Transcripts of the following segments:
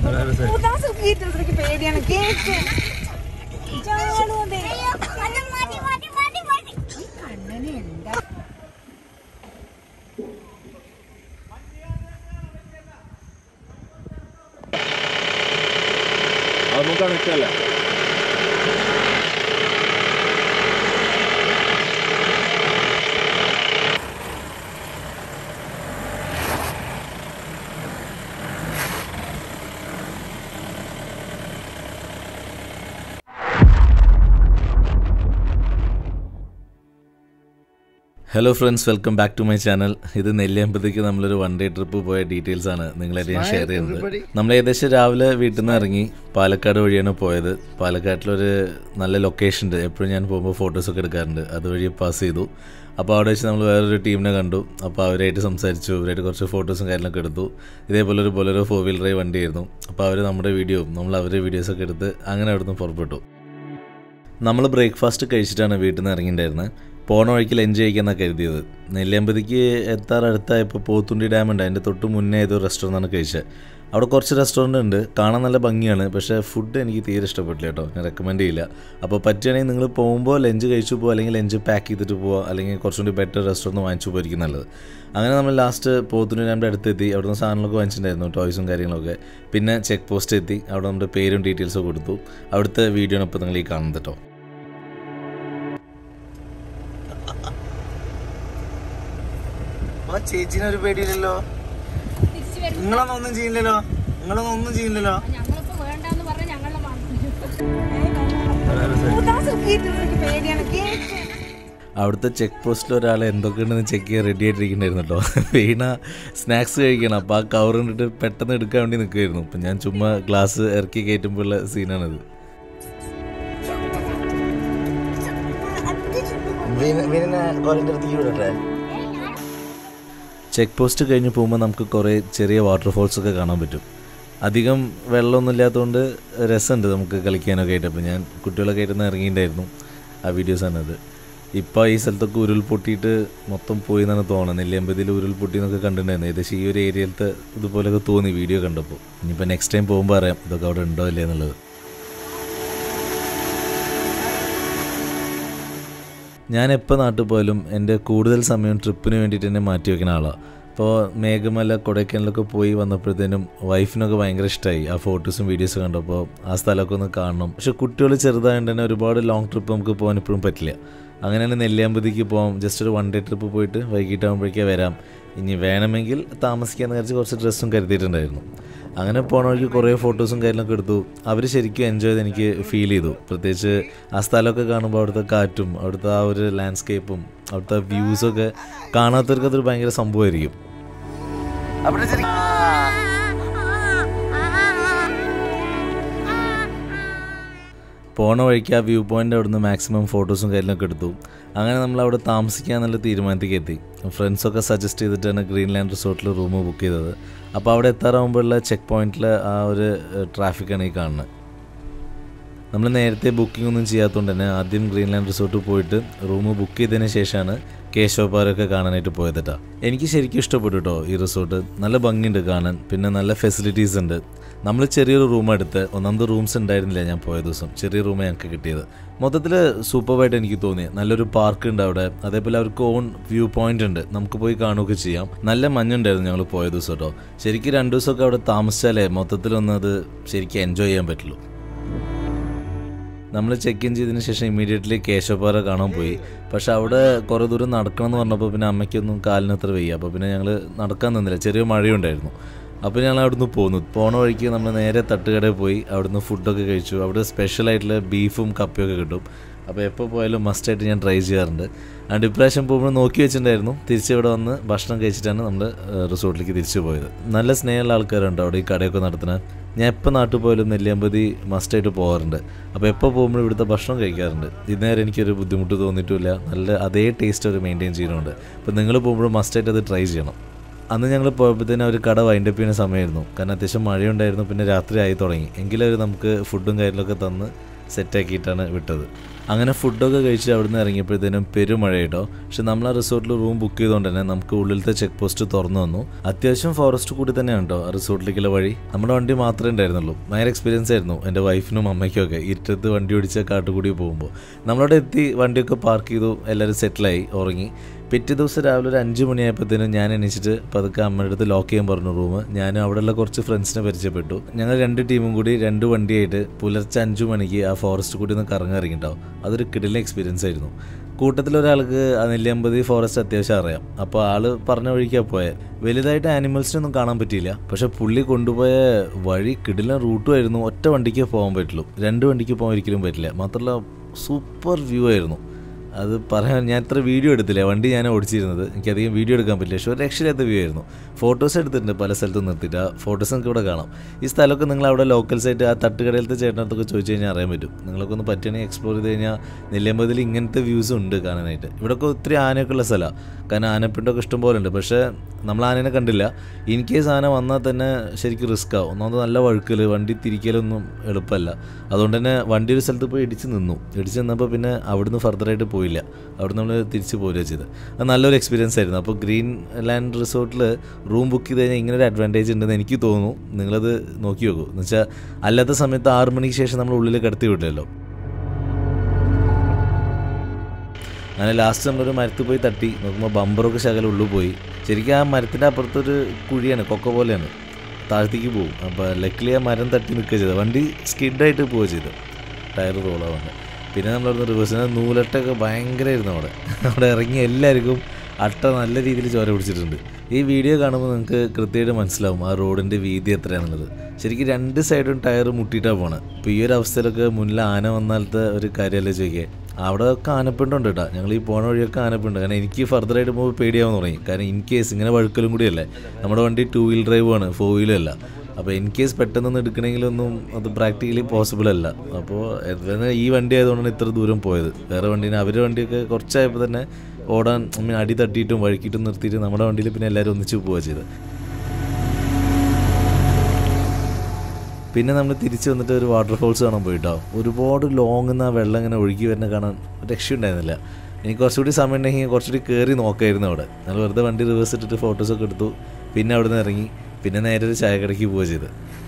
ഉദാസ് കീറ്റൽസിലേക്ക് പേടിയാണ് കേക്ക് ചാടുവതേ. കണ്ണന് എന്താ അതൊന്നും കണക്കല്ല hello friends welcome back to my channel ഇത് നെല്ലിയമ്പതിക്ക് നമ്മളൊരു വൺ ഡേ ട്രിപ്പ് പോയ ഡീറ്റെയിൽസ് ആണ് നിങ്ങളായിട്ട് ഞാൻ ഷെയർ ചെയ്യുന്നത് നമ്മൾ ഏകദേശം രാവിലെ വീട്ടിൽ നിന്ന് ഇറങ്ങി പാലക്കാട് വഴിയാണ് പോയത് പാലക്കാട്ടിലൊരു നല്ല ലൊക്കേഷൻ ഉണ്ട് എപ്പോഴും ഞാൻ പോകുമ്പോൾ ഫോട്ടോസൊക്കെ എടുക്കാറുണ്ട് അതുവഴി പാസ് ചെയ്തു അപ്പോൾ അവിടെ വെച്ച് നമ്മൾ വേറൊരു ടീമിനെ കണ്ടു അപ്പോൾ അവരായിട്ട് സംസാരിച്ചു അവരായിട്ട് കുറച്ച് ഫോട്ടോസും കാര്യങ്ങളൊക്കെ എടുത്തു ഇതേപോലെ ഒരു ബൊലറോ ഫോർ വീലർ ഡ്രൈവ് വണ്ടിയായിരുന്നു അപ്പോൾ അവർ നമ്മുടെ വീഡിയോ നമ്മൾ അവരുടെ വീഡിയോസൊക്കെ എടുത്ത് അങ്ങനെ അവിടുന്ന് പുറപ്പെട്ടു നമ്മൾ ബ്രേക്ക്ഫാസ്റ്റ് കഴിച്ചിട്ടാണ് വീട്ടിൽ നിന്ന് ഇറങ്ങിയിട്ടുണ്ടായിരുന്നത് പോണ വഴിക്ക് ലഞ്ച് കഴിക്കാന്നാണ് കരുതിയത് നെല്ലിയമ്പതിക്ക് എത്താറടുത്തായപ്പോൾ പോത്തുണ്ടി ഡാം ഉണ്ട് അതിൻ്റെ തൊട്ട് മുന്നേ ഏതോ റെസ്റ്റോറൻ്റാണ് കഴിച്ചത് അവിടെ കുറച്ച് റെസ്റ്റോറൻ്റ് ഉണ്ട് കാണാൻ നല്ല ഭംഗിയാണ് പക്ഷേ ഫുഡ് എനിക്ക് തീരെ ഇഷ്ടപ്പെട്ടില്ല കേട്ടോ ഞാൻ റെക്കമെൻഡ് ചെയ്യില്ല അപ്പോൾ പറ്റുകയാണെങ്കിൽ നിങ്ങൾ പോകുമ്പോൾ ലഞ്ച് കഴിച്ചു പോകുക അല്ലെങ്കിൽ ലഞ്ച് പാക്ക് ചെയ്തിട്ട് പോവുക അല്ലെങ്കിൽ കുറച്ചുകൂടി ബെറ്റർ റെസ്റ്റോറൻറ്റ് വാങ്ങിച്ചു പോയിരിക്കും നല്ലത് അങ്ങനെ നമ്മൾ ലാസ്റ്റ് പോത്തുണ്ടി ഡാമിൻ്റെ അടുത്തെത്തി അവിടുന്ന് സാധനങ്ങളൊക്കെ വാങ്ങിച്ചിട്ടുണ്ടായിരുന്നു ടോയ്സും കാര്യങ്ങളൊക്കെ പിന്നെ ചെക്ക് പോസ്റ്റ് എത്തി അവിടെ നമ്മുടെ പേരും ഡീറ്റെയിൽസും കൊടുത്തു അവിടുത്തെ വീഡിയോ ആണ് ഇപ്പോൾ നിങ്ങൾ ഈ കാണുന്നത് കേട്ടോ ആ ചേച്ചിനെ ഒരു പേടിയില്ലല്ലോ നിങ്ങളൊന്നും ഒന്നും ചെയ്യില്ലല്ലോ നിങ്ങളൊന്നും ഒന്നും ചെയ്യില്ലല്ലോ ഉദാസ് കീറ്റൽസിലേക്ക് പേടിയാണ് കേക്ക് അവിടുത്തെ ചെക്ക് പോസ്റ്റിൽ ഒരാൾ എന്തൊക്കെയുണ്ടെന്ന് ചെക്ക് ചെയ്യാൻ റെഡി ആയിട്ടിരിക്കുന്നുണ്ടായിരുന്നു കേട്ടോ വീണ സ്നാക്സ് കഴിക്കണം അപ്പോൾ ആ കവർ കണ്ടിട്ട് പെട്ടെന്ന് എടുക്കാൻ വേണ്ടി നിൽക്കുമായിരുന്നു അപ്പം ഞാൻ ചുമ്മാ ഗ്ലാസ് ഇറക്കി കയറ്റുമ്പോഴുള്ള സീനാണിത് വീടിനെ കോലിൻ്റെ അടുത്തേക്ക് വിടട്ടെ ചെക്ക് പോസ്റ്റ് കഴിഞ്ഞ് പോകുമ്പോൾ നമുക്ക് കുറേ ചെറിയ വാട്ടർഫോൾസ് ഒക്കെ കാണാൻ പറ്റും അധികം വെള്ളമൊന്നും ഇല്ലാത്തതുകൊണ്ട് രസമുണ്ട് നമുക്ക് കളിക്കാനൊക്കെ ആയിട്ട് അപ്പോൾ ഞാൻ കുട്ടികളൊക്കെ ആയിട്ട് ഒന്ന് ഇറങ്ങിയിട്ടുണ്ടായിരുന്നു ആ വീഡിയോസാണത് ഇപ്പോൾ ഈ സ്ഥലത്തൊക്കെ ഉരുൾപൊട്ടിയിട്ട് മൊത്തം പോയി എന്നാണ് തോന്നുന്നത് നെല്ലിയമ്പതിയിൽ ഉരുൾപൊട്ടി എന്നൊക്കെ കണ്ടിട്ടുണ്ടായിരുന്നു ഏകദേശം ഈ ഒരു ഏരിയയിലത്തെ ഇതുപോലെയൊക്കെ തോന്നി വീഡിയോ കണ്ടപ്പോൾ ഇനിയിപ്പോൾ നെക്സ്റ്റ് ടൈം പോകുമ്പോൾ അറിയാം ഇതൊക്കെ അവിടെ ഉണ്ടോ ഇല്ലേ എന്നുള്ളത് ഞാൻ എപ്പോൾ നാട്ടിൽ പോയാലും എൻ്റെ കൂടുതൽ സമയം ട്രിപ്പിന് വേണ്ടിയിട്ട് തന്നെ മാറ്റി വെക്കുന്ന ആളാണ് അപ്പോൾ മേഘമല കൊടൈക്കനാലൊക്കെ പോയി വന്നപ്പോഴത്തേനും വൈഫിനൊക്കെ ഭയങ്കര ഇഷ്ടമായി ആ ഫോട്ടോസും വീഡിയോസും കണ്ടപ്പോൾ ആ സ്ഥലമൊക്കെ ഒന്ന് കാണണം പക്ഷെ കുട്ടികൾ ചെറുതായതുകൊണ്ട് തന്നെ ഒരുപാട് ലോങ് ട്രിപ്പ് നമുക്ക് പോകാൻ ഇപ്പോഴും പറ്റില്ല അങ്ങനെയാണ് നെല്ലിയാമ്പതിക്ക് പോകാം ജസ്റ്റ് ഒരു വൺ ഡേ ട്രിപ്പ് പോയിട്ട് വൈകിട്ടാകുമ്പോഴേക്കേ വരാം ഇനി വേണമെങ്കിൽ താമസിക്കാന്ന് വിചാരിച്ച് കുറച്ച് ഡ്രസ്സും കരുതിയിട്ടുണ്ടായിരുന്നു അങ്ങനെ പോണ വഴിക്ക് കുറേ ഫോട്ടോസും കാര്യങ്ങളൊക്കെ എടുത്തു അവർ ശരിക്കും എൻജോയ് ചെയ്ത് എനിക്ക് ഫീൽ ചെയ്തു പ്രത്യേകിച്ച് ആ സ്ഥലമൊക്കെ കാണുമ്പോൾ അവിടുത്തെ കാറ്റും അവിടുത്തെ ആ ഒരു ലാൻഡ്സ്കേപ്പും അവിടുത്തെ വ്യൂസൊക്കെ കാണാത്തവർക്ക് അതൊരു ഭയങ്കര സംഭവമായിരിക്കും അവിടെ ശരി പോണ വഴിക്ക് ആ വ്യൂ പോയിൻ്റ് അവിടുന്ന് മാക്സിമം ഫോട്ടോസും കാര്യങ്ങളൊക്കെ എടുത്തു അങ്ങനെ നമ്മൾ അവിടെ താമസിക്കാൻ എന്നുള്ള തീരുമാനത്തേക്ക് എത്തി ഫ്രണ്ട്സൊക്കെ സജസ്റ്റ് ചെയ്തിട്ടാണ് ഗ്രീൻലാൻഡ് റിസോർട്ടിൽ റൂം ബുക്ക് ചെയ്തത് അപ്പോൾ അവിടെ എത്താറാകുമ്പോഴുള്ള ചെക്ക് പോയിന്റിൽ ആ ഒരു ട്രാഫിക്കാണ് ഈ കാണുന്നത് നമ്മൾ നേരത്തെ ബുക്കിംഗ് ഒന്നും ചെയ്യാത്തതുകൊണ്ട് തന്നെ ആദ്യം ഗ്രീൻലാൻഡ് റിസോർട്ടിൽ പോയിട്ട് റൂം ബുക്ക് ചെയ്തതിന് ശേഷമാണ് കേശവപാറൊക്കെ കാണാനായിട്ട് പോയത് കേട്ടോ എനിക്ക് ശരിക്കും ഇഷ്ടപ്പെട്ടു കേട്ടോ ഈ റിസോർട്ട് നല്ല ഭംഗിയുണ്ട് കാണാൻ പിന്നെ നല്ല ഫെസിലിറ്റീസ് ഉണ്ട് നമ്മൾ ചെറിയൊരു റൂം എടുത്ത് ഒന്നാമത് റൂംസ് ഉണ്ടായിരുന്നില്ല ഞാൻ പോയ ദിവസം ചെറിയ റൂമേ ഞങ്ങൾക്ക് കിട്ടിയത് മൊത്തത്തിൽ സൂപ്പറായിട്ട് എനിക്ക് തോന്നി നല്ലൊരു പാർക്ക് ഉണ്ട് അവിടെ അതേപോലെ അവർക്ക് ഓൺ വ്യൂ പോയിന്റ് ഉണ്ട് നമുക്ക് പോയി കാണുകയൊക്കെ ചെയ്യാം നല്ല മഞ്ഞുണ്ടായിരുന്നു ഞങ്ങൾ പോയ ദിവസം കേട്ടോ ശരിക്കും രണ്ട് ദിവസമൊക്കെ അവിടെ താമസിച്ചാലേ മൊത്തത്തിലൊന്നും അത് ശരിക്കും എൻജോയ് ചെയ്യാൻ പറ്റുള്ളൂ നമ്മൾ ചെക്ക് ഇൻ ചെയ്തതിന് ശേഷം ഇമ്മീഡിയറ്റ്ലി കേശവപാറ കാണാൻ പോയി പക്ഷെ അവിടെ കുറേ ദൂരം നടക്കണം എന്ന് പറഞ്ഞപ്പോൾ പിന്നെ അമ്മയ്ക്കൊന്നും കാലിന് അത്ര വയ്യ അപ്പോൾ പിന്നെ ഞങ്ങൾ നടക്കാൻ നിന്നില്ല ചെറിയ മഴയുണ്ടായിരുന്നു അപ്പോൾ ഞങ്ങൾ അവിടുന്ന് പോന്നു പോണ വഴിക്ക് നമ്മൾ നേരെ തട്ടുകടയിൽ പോയി അവിടുന്ന് ഫുഡൊക്കെ കഴിച്ചു അവിടെ സ്പെഷ്യലായിട്ടുള്ള ബീഫും കപ്പയൊക്കെ കിട്ടും അപ്പോൾ എപ്പോൾ പോയാലും മസ്റ്റായിട്ട് ഞാൻ ട്രൈ ചെയ്യാറുണ്ട് അതുകൊണ്ട് ഇപ്രാവശ്യം പോകുമ്പോൾ നോക്കി വെച്ചിട്ടുണ്ടായിരുന്നു തിരിച്ച് ഇവിടെ വന്ന് ഭക്ഷണം കഴിച്ചിട്ടാണ് നമ്മൾ റിസോർട്ടിലേക്ക് തിരിച്ചു പോയത് നല്ല സ്നേഹമുള്ള ആൾക്കാരുണ്ട് അവിടെ ഈ കടയൊക്കെ നടത്തുന്നത് ഞാൻ എപ്പോൾ നാട്ടിൽ പോയാലും നെല്ലിയമ്പതി മസ്റ്റായിട്ട് പോകാറുണ്ട് അപ്പോൾ എപ്പോൾ പോകുമ്പോഴും ഇവിടുത്തെ ഭക്ഷണം കഴിക്കാറുണ്ട് ഇന്നേരം എനിക്കൊരു ബുദ്ധിമുട്ട് തോന്നിയിട്ടില്ല നല്ല അതേ ടേസ്റ്റ് അവർ മെയിൻറ്റെയിൻ ചെയ്യുന്നുണ്ട് അപ്പോൾ നിങ്ങൾ പോകുമ്പോഴും മസ്റ്റായിട്ട് അത് ട്രൈ ചെയ്യണം അന്ന് ഞങ്ങൾ പോയപ്പോഴത്തേനും അവർ കട വൈൻഡപ്പ് ചെയ്യുന്ന സമയമായിരുന്നു കാരണം അത്യാവശ്യം മഴയുണ്ടായിരുന്നു പിന്നെ രാത്രി ആയി തുടങ്ങി എങ്കിലും അവർ നമുക്ക് ഫുഡും കാര്യങ്ങളൊക്കെ തന്ന് സെറ്റാക്കിയിട്ടാണ് വിട്ടത് അങ്ങനെ ഫുഡൊക്കെ കഴിച്ച് അവിടുന്ന് ഇറങ്ങിയപ്പോഴത്തേനും പെരുമഴ കേട്ടോ പക്ഷെ നമ്മൾ ആ റിസോർട്ടിൽ റൂം ബുക്ക് ചെയ്തുകൊണ്ട് തന്നെ നമുക്ക് ഉള്ളിലത്തെ ചെക്ക് പോസ്റ്റ് തുറന്നു വന്നു അത്യാവശ്യം ഫോറസ്റ്റ് കൂടി തന്നെയാണ് കേട്ടോ ആ റിസോർട്ടിലേക്കുള്ള വഴി നമ്മുടെ വണ്ടി മാത്രമേ ഉണ്ടായിരുന്നുള്ളൂ ഭയങ്കര എക്സ്പീരിയൻസ് ആയിരുന്നു എൻ്റെ വൈഫിനും അമ്മയ്ക്കും ഒക്കെ ഇരുട്ടത്ത് വണ്ടി ഓടിച്ച കാട്ടുകൂടി പോകുമ്പോൾ നമ്മളവിടെ എത്തി വണ്ടിയൊക്കെ പാർക്ക് ചെയ്തു എല്ലാവരും സെറ്റിലായി ഉറങ്ങി പിറ്റേ ദിവസം രാവിലെ ഒരു അഞ്ച് മണിയായപ്പോഴത്തേനും ഞാൻ എണീച്ചിട്ട് പതുക്കെ അമ്മയുടെ അടുത്ത് ലോക്ക് ചെയ്യാൻ പറഞ്ഞു റൂം ഞാൻ അവിടെയുള്ള കുറച്ച് ഫ്രണ്ട്സിനെ പരിചയപ്പെട്ടു ഞങ്ങൾ രണ്ട് ടീമും കൂടി രണ്ട് വണ്ടിയായിട്ട് പുലർച്ചെ അഞ്ചു മണിക്ക് ആ ഫോറസ്റ്റ് കൂടി ഒന്ന് കറങ്ങി ഇറങ്ങിയിട്ടുണ്ടാവും അതൊരു കിടിലൻ എക്സ്പീരിയൻസ് ആയിരുന്നു കൂട്ടത്തിൽ ഒരാൾക്ക് ആ നെല്ലിയമ്പതി ഫോറസ്റ്റ് അത്യാവശ്യം അറിയാം അപ്പോൾ ആള് പറഞ്ഞ വഴിക്കാണ് പോയത് വലുതായിട്ട് ആനിമൽസിനൊന്നും കാണാൻ പറ്റിയില്ല പക്ഷെ പുള്ളി കൊണ്ടുപോയ വഴി കിടിലൻ റൂട്ടുമായിരുന്നു ഒറ്റ വണ്ടിക്ക് പോകാൻ പറ്റുള്ളൂ രണ്ട് വണ്ടിക്ക് പോകാൻ ഒരിക്കലും പറ്റില്ല മാത്രമല്ല സൂപ്പർ വ്യൂ ആയിരുന്നു അത് പറയാൻ ഞാൻ ഇത്ര വീഡിയോ എടുത്തില്ല വണ്ടി ഞാൻ ഓടിച്ചിരുന്നത് എനിക്കധികം വീഡിയോ എടുക്കാൻ പറ്റില്ല പക്ഷേ ഒരു രക്ഷയില്ലാത്ത വ്യൂ ആയിരുന്നു ഫോട്ടോസ് എടുത്തിട്ടുണ്ട് പല സ്ഥലത്തും നിർത്തിയിട്ട് ആ ഫോട്ടോസ് നിങ്ങൾക്ക് ഇവിടെ കാണാം ഈ സ്ഥലമൊക്കെ നിങ്ങൾ അവിടെ ലോക്കൽസ് ആയിട്ട് ആ തട്ടുകടയിലത്തെ ചേട്ടനടുത്തൊക്കെ ചോദിച്ചു കഴിഞ്ഞാൽ അറിയാൻ പറ്റും നിങ്ങളൊക്കെ ഒന്ന് പറ്റുകയാണെങ്കിൽ എക്സ്പ്ലോർ ചെയ്ത് കഴിഞ്ഞാൽ നെല്ലിയമ്പതിൽ ഇങ്ങനത്തെ വ്യൂസ് ഉണ്ട് കാണാനായിട്ട് ഇവിടെയൊക്കെ ഒത്തിരി ആനയൊക്കെ ഉള്ള സ്ഥലമാണ് കാരണം ആനപ്പിണ്ടൊക്കെ ഇഷ്ടം പോലെ ഉണ്ട് പക്ഷേ നമ്മൾ ആനേനെ കണ്ടില്ല ഇൻ കേസ് ആന വന്നാൽ തന്നെ ശരിക്കും റിസ്ക് ആവും ഒന്നാമത് നല്ല വഴുക്കൽ വണ്ടി തിരിക്കലൊന്നും എളുപ്പമല്ല അതുകൊണ്ട് തന്നെ വണ്ടി ഒരു സ്ഥലത്ത് പോയി ഇടിച്ച് നിന്നു ഇടിച്ച് നിന്നപ്പോൾ പിന്നെ അവിടുന്ന് ഫർദറായിട്ട് പോയില്ല അവിടെ നമ്മൾ തിരിച്ച് പോരുക ചെയ്ത് അത് നല്ലൊരു എക്സ്പീരിയൻസ് ആയിരുന്നു അപ്പോൾ ഗ്രീൻ ലാൻഡ് റിസോർട്ടിൽ റൂം ബുക്ക് ചെയ്ത് കഴിഞ്ഞാൽ ഇങ്ങനെ ഒരു അഡ്വാൻറ്റേജ് ഉണ്ടെന്ന് എനിക്ക് തോന്നുന്നു നിങ്ങളത് നോക്കി നോക്കൂ എന്ന് വെച്ചാൽ അല്ലാത്ത സമയത്ത് ആറ് മണിക്ക് ശേഷം നമ്മൾ ഉള്ളിൽ കിടത്തി വിട്ടില്ലല്ലോ അങ്ങനെ ലാസ്റ്റ് നമ്മളൊരു മരത്തിൽ പോയി തട്ടി നോക്കുമ്പോൾ ബമ്പറൊക്കെ ശകലം ഉള്ളിൽ പോയി ശരിക്കും ആ മരത്തിൻ്റെ അപ്പുറത്തൊരു കുഴിയാണ് കൊക്ക പോലെയാണ് താഴത്തേക്ക് പോകും അപ്പോൾ ലക്കിലി ആ മരം തട്ടി നിൽക്കുക ചെയ്തത് വണ്ടി സ്കിഡായിട്ട് പോവുക ചെയ്തു ടയർ റോളാവുന്നത് പിന്നെ നമ്മളവിടുന്ന് റിവേഴ്സിന് നൂലട്ടൊക്കെ ഭയങ്കരമായിരുന്നു അവിടെ അവിടെ ഇറങ്ങി എല്ലാവർക്കും അട്ട നല്ല രീതിയിൽ ചോര പിടിച്ചിട്ടുണ്ട് ഈ വീഡിയോ കാണുമ്പോൾ നിങ്ങൾക്ക് കൃത്യമായിട്ട് മനസ്സിലാവും ആ റോഡിൻ്റെ വീതി എത്രയാണെന്നുള്ളത് ശരിക്കും രണ്ട് സൈഡും ടയർ മുട്ടിയിട്ടാണ് പോണത് ഇപ്പോൾ ഈ ഒരു അവസ്ഥയിലൊക്കെ മുന്നിൽ ആന വന്നാലത്തെ ഒരു കാര്യമല്ലേ ചോദിക്കുക അവിടെ ഒക്കെ ആനപ്പിണ്ടുണ്ട് കേട്ടോ ഞങ്ങൾ ഈ പോണ വഴിയൊക്കെ ആനപ്പിണ്ട് കാരണം എനിക്ക് ഫർദറായിട്ട് പോകുമ്പോൾ പേടിയാവാൻ തുടങ്ങി കാരണം ഇൻ കേസ് ഇങ്ങനെ വഴുക്കലും കൂടിയല്ലേ നമ്മുടെ വണ്ടി ടു വീൽ ഡ്രൈവ് ആണ് ഫോർ വീലും അല്ല അപ്പോൾ ഇൻ കേസ് പെട്ടെന്നൊന്നും എടുക്കണമെങ്കിലൊന്നും അത് പ്രാക്ടിക്കലി പോസിബിൾ അല്ല അപ്പോൾ എന്താണ് ഈ വണ്ടി ആയതുകൊണ്ടാണ് ഇത്ര ദൂരം പോയത് വേറെ വണ്ടീനെ അവരുടെ വണ്ടിയൊക്കെ കുറച്ചായപ്പോൾ തന്നെ ഓടാൻ I mean, അടി തട്ടിയിട്ടും വഴുക്കിയിട്ടും നിർത്തിയിട്ട് നമ്മുടെ വണ്ടിയിൽ പിന്നെ എല്ലാവരും ഒന്നിച്ച് പോവുക ചെയ്തത് പിന്നെ നമ്മൾ തിരിച്ച് വന്നിട്ട് ഒരു വാട്ടർഫോൾസ് കാണാൻ പോയിട്ടോ ഒരുപാട് ലോങ് നിന്ന് ആ വെള്ളം ഇങ്ങനെ ഒഴുകി വരുന്ന കാണാൻ രക്ഷയുണ്ടായിരുന്നില്ല എനിക്ക് കുറച്ചുകൂടി സമയം ഉണ്ടെങ്കിൽ കുറച്ചുകൂടി കയറി നോക്കായിരുന്നു അവിടെ നമ്മൾ വെറുതെ വണ്ടി റിവേഴ്സ് ഇട്ടിട്ട് ഫോട്ടോസൊക്കെ എടുത്തു പിന്നെ അവിടെ നിന്ന് ഇറങ്ങി പിന്നെ നേരെ ഒരു ചായക്കടയ്ക്ക് പോവുക ചെയ്ത്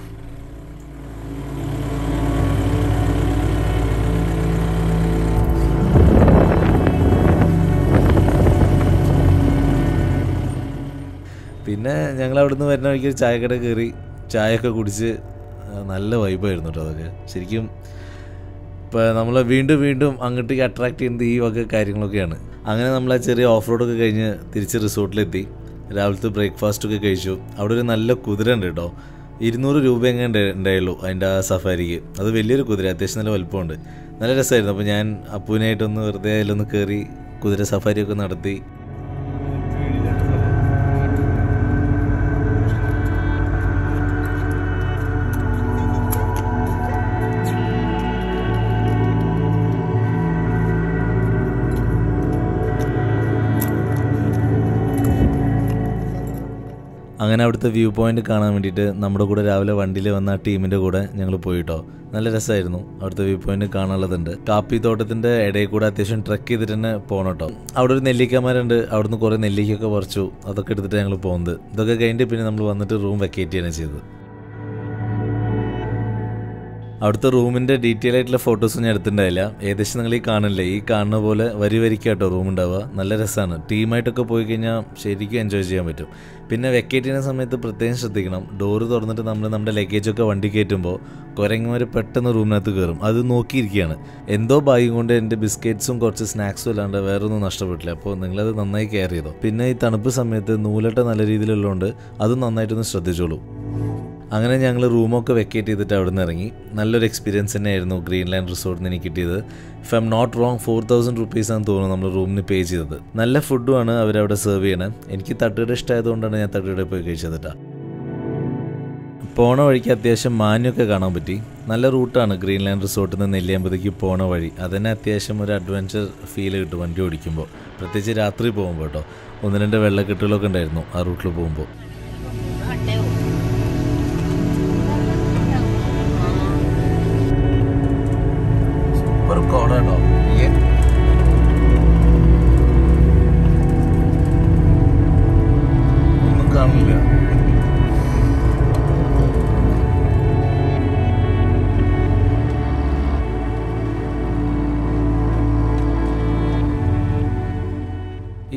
പിന്നെ ഞങ്ങൾ അവിടുന്ന് വരുന്ന വഴിക്ക് ഒരു ചായക്കട കയറി ചായയൊക്കെ കുടിച്ച് ആ, നല്ല വൈബായിരുന്നു കേട്ടോ അതൊക്കെ ശരിക്കും ഇപ്പോൾ നമ്മളെ വീണ്ടും വീണ്ടും അങ്ങോട്ടേക്ക് അട്രാക്ട് ചെയ്യുന്നത് ഈ വക കാര്യങ്ങളൊക്കെയാണ് അങ്ങനെ നമ്മൾ ആ ചെറിയ ഓഫ് റോഡൊക്കെ കഴിഞ്ഞ് തിരിച്ച് റിസോർട്ടിലെത്തി രാവിലത്തെ ബ്രേക്ക്ഫാസ്റ്റൊക്കെ കഴിച്ചു അവിടെ ഒരു നല്ല കുതിര ഉണ്ട് കേട്ടോ ഇരുന്നൂറ് രൂപ എങ്ങനെ ഉണ്ടായുള്ളൂ അതിൻ്റെ ആ സഫാരിക്ക് അത് വലിയൊരു കുതിര അത്യാവശ്യം നല്ല വലുപ്പമുണ്ട് നല്ല രസമായിരുന്നു അപ്പോൾ ഞാൻ അപ്പൂനായിട്ടൊന്ന് വെറുതെ അതിലൊന്ന് കയറി കുതിര സഫാരിയൊക്കെ നടത്തി അങ്ങനെ അവിടുത്തെ വ്യൂ പോയിന്റ് കാണാൻ വേണ്ടിയിട്ട് നമ്മുടെ കൂടെ രാവിലെ വണ്ടിയിൽ വന്ന ആ ടീമിൻ്റെ കൂടെ ഞങ്ങൾ പോയിട്ടോ നല്ല രസമായിരുന്നു അവിടുത്തെ വ്യൂ പോയിന്റ് കാണാനുള്ളതുണ്ട് കാപ്പി തോട്ടത്തിൻ്റെ ഇടയിൽ കൂടെ അത്യാവശ്യം ട്രക്ക് ചെയ്തിട്ട് തന്നെ പോകണം കേട്ടോ അവിടെ ഒരു നെല്ലിക്കമാരുണ്ട് അവിടുന്ന് കുറേ നെല്ലിക്കൊക്കെ പറിച്ചു അതൊക്കെ എടുത്തിട്ട് ഞങ്ങൾ പോകുന്നത് ഇതൊക്കെ കഴിഞ്ഞിട്ട് പിന്നെ നമ്മൾ വന്നിട്ട് റൂം വെക്കേറ്റ് ചെയ്യാണ് ചെയ്തത് അവിടുത്തെ റൂമിൻ്റെ ഡീറ്റെയിൽ ആയിട്ടുള്ള ഫോട്ടോസ് ഞാൻ എടുത്തിട്ടുണ്ടായില്ല ഏകദേശം നിങ്ങൾ ഈ കാണില്ലേ ഈ കാണുന്ന പോലെ വരി വരിക്കാട്ടോ റൂം ഉണ്ടാവുക നല്ല രസമാണ് ടീമായിട്ടൊക്കെ പോയി കഴിഞ്ഞാൽ ശരിക്കും എൻജോയ് ചെയ്യാൻ പറ്റും പിന്നെ വെക്കേറ്റ് ചെയ്യുന്ന സമയത്ത് പ്രത്യേകം ശ്രദ്ധിക്കണം ഡോറ് തുറന്നിട്ട് നമ്മൾ നമ്മുടെ ലഗേജൊക്കെ വണ്ടി കയറ്റുമ്പോൾ കുരങ്ങന്മാർ പെട്ടെന്ന് റൂമിനകത്ത് കയറും അത് നോക്കിയിരിക്കുകയാണ് എന്തോ ഭാഗ്യം കൊണ്ട് എൻ്റെ ബിസ്ക്കറ്റ്സും കുറച്ച് സ്നാക്സും അല്ലാണ്ട് വേറെ ഒന്നും നഷ്ടപ്പെട്ടില്ല അപ്പോൾ നിങ്ങളത് നന്നായി കെയർ ചെയ്തോ പിന്നെ ഈ തണുപ്പ് സമയത്ത് നൂലട്ട നല്ല രീതിയിലുള്ളതുകൊണ്ട് അതും നന്നായിട്ടൊന്ന് ശ്രദ്ധിച്ചോളൂ അങ്ങനെ ഞങ്ങൾ റൂമൊക്കെ വെക്കേറ്റ് ചെയ്തിട്ട് അവിടെ നിന്ന് ഇറങ്ങി നല്ലൊരു എക്സ്പീരിയൻസ് തന്നെയായിരുന്നു ഗ്രീൻലാൻഡ് റിസോർട്ടിൽ നിന്ന് എനിക്ക് കിട്ടിയത് if I'm not wrong four thousand റുപ്പീസാണെന്ന് തോന്നുന്നു നമ്മൾ റൂമിന് പേ ചെയ്തത് നല്ല ഫുഡുമാണ് അവരവിടെ സെർവ് ചെയ്യണേ എനിക്ക് തട്ടുകട ഇഷ്ടമായതുകൊണ്ടാണ് ഞാൻ തട്ടുകടയിൽ പോയി കഴിച്ചത് കേട്ടോ പോണ വഴിക്ക് അത്യാവശ്യം മാന്യൊക്കെ കാണാൻ പറ്റി നല്ല റൂട്ടാണ് ഗ്രീൻലാൻഡ് റിസോർട്ടിൽ നിന്ന് നെല്ലിയാമ്പതിക്ക് പോണ വഴി അതന്നെ അത്യാവശ്യം ഒരു അഡ്വഞ്ചർ ഫീൽ കിട്ടും വണ്ടി ഓടിക്കുമ്പോൾ പ്രത്യേകിച്ച് രാത്രി പോകുമ്പോൾ കേട്ടോ ഒന്ന് രണ്ട് വെള്ളക്കെട്ടുകളൊക്കെ ഉണ്ടായിരുന്നു ആ റൂട്ടിൽ പോകുമ്പോൾ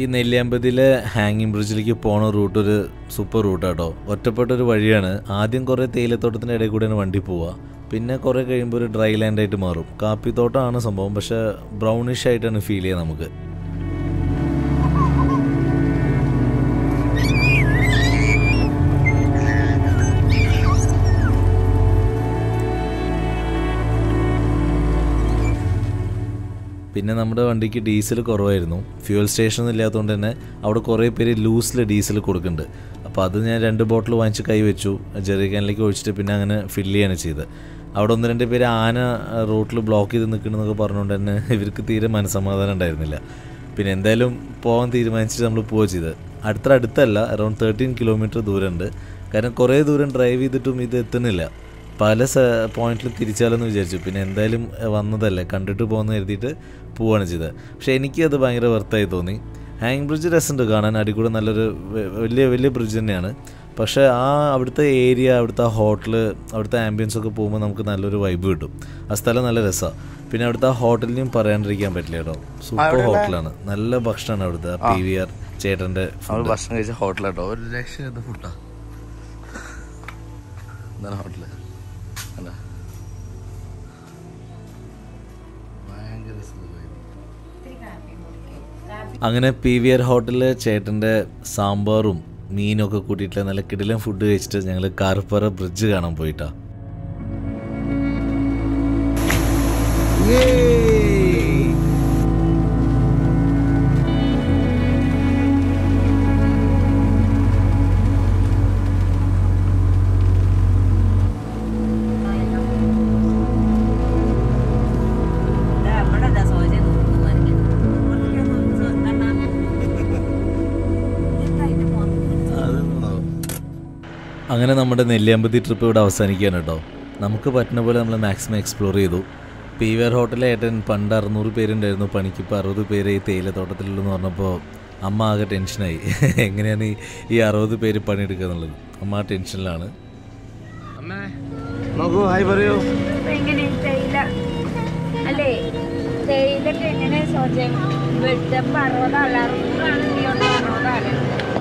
നെല്ലിയാമ്പതിയിലെ ഹാങ്ങിങ് ബ്രിഡ്ജിലേക്ക് പോണ റൂട്ട് ഒരു സൂപ്പർ റൂട്ടാട്ടോ ഒറ്റപ്പെട്ട ഒരു വഴിയാണ് ആദ്യം കുറേ തേയിലത്തോട്ടത്തിൻ്റെ ഇടയിൽ കൂടെയാണ് വണ്ടി പോവുക പിന്നെ കുറേ കഴിയുമ്പോൾ ഒരു ഡ്രൈ ലാൻഡ് ആയിട്ട് മാറും കാപ്പിത്തോട്ടമാണ് സംഭവം പക്ഷേ ബ്രൗണിഷ് ആയിട്ടാണ് ഫീൽ ചെയ്യുക നമുക്ക് പിന്നെ നമ്മുടെ വണ്ടിക്ക് ഡീസൽ കുറവായിരുന്നു ഫ്യൂൽ സ്റ്റേഷൻ ഇല്ലാത്തതുകൊണ്ട് തന്നെ അവിടെ കുറേ പേര് ലൂസിൽ ഡീസൽ കൊടുക്കുന്നുണ്ട് അപ്പോൾ അത് ഞാൻ രണ്ട് ബോട്ടിൽ വാങ്ങിച്ച് കൈ വെച്ചു ചെറിയ ക്യാനിലേക്ക് ഒഴിച്ചിട്ട് പിന്നെ അങ്ങനെ ഫില്ല് ചെയ്യാണ് ചെയ്തത് അവിടെ ഒന്ന് രണ്ട് പേര് ആന റോട്ടിൽ ബ്ലോക്ക് ചെയ്ത് നിൽക്കണമെന്നൊക്കെ പറഞ്ഞുകൊണ്ട് തന്നെ ഇവർക്ക് തീരെ മനസ്സമാധാനം ഉണ്ടായിരുന്നില്ല പിന്നെ എന്തായാലും പോകാൻ തീരുമാനിച്ചിട്ട് നമ്മൾ പോവുക ചെയ്തത് അടുത്ത അടുത്തല്ല അറൗണ്ട് തേർട്ടീൻ കിലോമീറ്റർ ദൂരമുണ്ട് കാരണം കുറേ ദൂരം ഡ്രൈവ് ചെയ്തിട്ടും ഇത് എത്തുന്നില്ല പല സ പോയിന്റിലും തിരിച്ചാലെന്ന് വിചാരിച്ചു പിന്നെ എന്തായാലും എഹ്, വന്നതല്ലേ കണ്ടിട്ട് പോകുന്ന കരുതിയിട്ട് പോവുകയാണ് ചെയ്തത് പക്ഷേ എനിക്ക് അത് ഭയങ്കര വെർത്തായി തോന്നി ഹാങ് ബ്രിഡ്ജ് രസമുണ്ട് കാണാൻ അടിക്കൂടെ നല്ലൊരു വ- വലിയ വലിയ ബ്രിഡ്ജ് തന്നെയാണ് പക്ഷേ ആ അവിടുത്തെ ഏരിയ അവിടുത്തെ ഹോട്ടൽ അവിടുത്തെ ആംബിയൻസ് ഒക്കെ പോകുമ്പോൾ നമുക്ക് നല്ലൊരു വൈബ് കിട്ടും ആ സ്ഥലം നല്ല രസമാണ് പിന്നെ അവിടുത്തെ ആ ഹോട്ടലിനും പറയാണ്ടിരിക്കാൻ പറ്റില്ല കേട്ടോ സൂപ്പർ ഹോട്ടലാണ് നല്ല ഭക്ഷണമാണ് അവിടുത്തെ പി വി ആർ ചേട്ടൻ്റെ നമ്മൾ ഭക്ഷണം കഴിച്ച ഹോട്ടലാട്ടോ ഒരു രക്ഷ ഫുഡാ എന്താണ് ഹോട്ടല് അല്ല ഭയങ്കര സുഖമായിരുന്നു അങ്ങനെ പി വി ആർ ഹോട്ടലിൽ ചേട്ടൻ്റെ സാമ്പാറും മീനൊക്കെ കൂട്ടിയിട്ടുള്ള നല്ല കിടിലൻ ഫുഡ് കഴിച്ചിട്ട് ഞങ്ങൾ കാർപ്പറ ബ്രിഡ്ജ് കാണാൻ പോയിട്ടാ അങ്ങനെ നമ്മുടെ നെല്ലിയാമ്പതി ട്രിപ്പ് ഇവിടെ അവസാനിക്കുകയാണ് കേട്ടോ നമുക്ക് പറ്റുന്ന പോലെ നമ്മൾ മാക്സിമം എക്സ്പ്ലോർ ചെയ്തു പി വി ആർ ഹോട്ടലിലെ ഏട്ടൻ പണ്ട് അറുന്നൂറ് പേരുണ്ടായിരുന്നു പണിക്ക് ഇപ്പോൾ അറുപത് പേര് ഈ തേയിലത്തോട്ടത്തിലുള്ളെന്ന് പറഞ്ഞപ്പോൾ അമ്മ ആകെ ടെൻഷനായി എങ്ങനെയാണ് ഈ ഈ അറുപത് പേര് പണിയെടുക്കുക എന്നുള്ളത് അമ്മ ആ ടെൻഷനിലാണ് നോക്കൂ ഹായ് പറയൂ എങ്ങനെ തേയില അല്ലേ തേയിലൊക്കെ എങ്ങനെ ചോദിച്ചാൽ വെട്ടപ്പം അറുപതാള് അറുപതാണെങ്കിൽ അറുപതാള്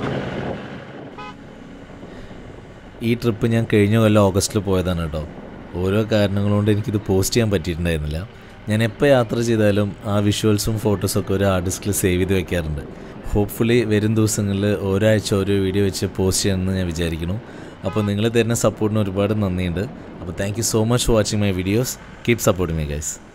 ഈ ട്രിപ്പ് ഞാൻ കഴിഞ്ഞ കൊല്ലം ഓഗസ്റ്റിൽ പോയതാണ് കേട്ടോ ഓരോ കാരണങ്ങൾ കൊണ്ട് എനിക്കിത് പോസ്റ്റ് ചെയ്യാൻ പറ്റിയിട്ടുണ്ടായിരുന്നില്ല ഞാൻ എപ്പോൾ യാത്ര ചെയ്താലും ആ വിഷ്വൽസും ഫോട്ടോസും ഒക്കെ ഒരു ആർട്ടിസ്റ്റിൽ സേവ് ചെയ്ത് വെക്കാറുണ്ട് ഹോപ്പ്ഫുള്ളി വരും ദിവസങ്ങളിൽ ഒരാഴ്ച ഓരോ വീഡിയോ വെച്ച് പോസ്റ്റ് ചെയ്യണമെന്ന് ഞാൻ വിചാരിക്കുന്നു അപ്പോൾ നിങ്ങൾ തരുന്ന സപ്പോർട്ടിന് ഒരുപാട് നന്ദിയുണ്ട് അപ്പോൾ thank you so much for watching my videos keep supporting my guys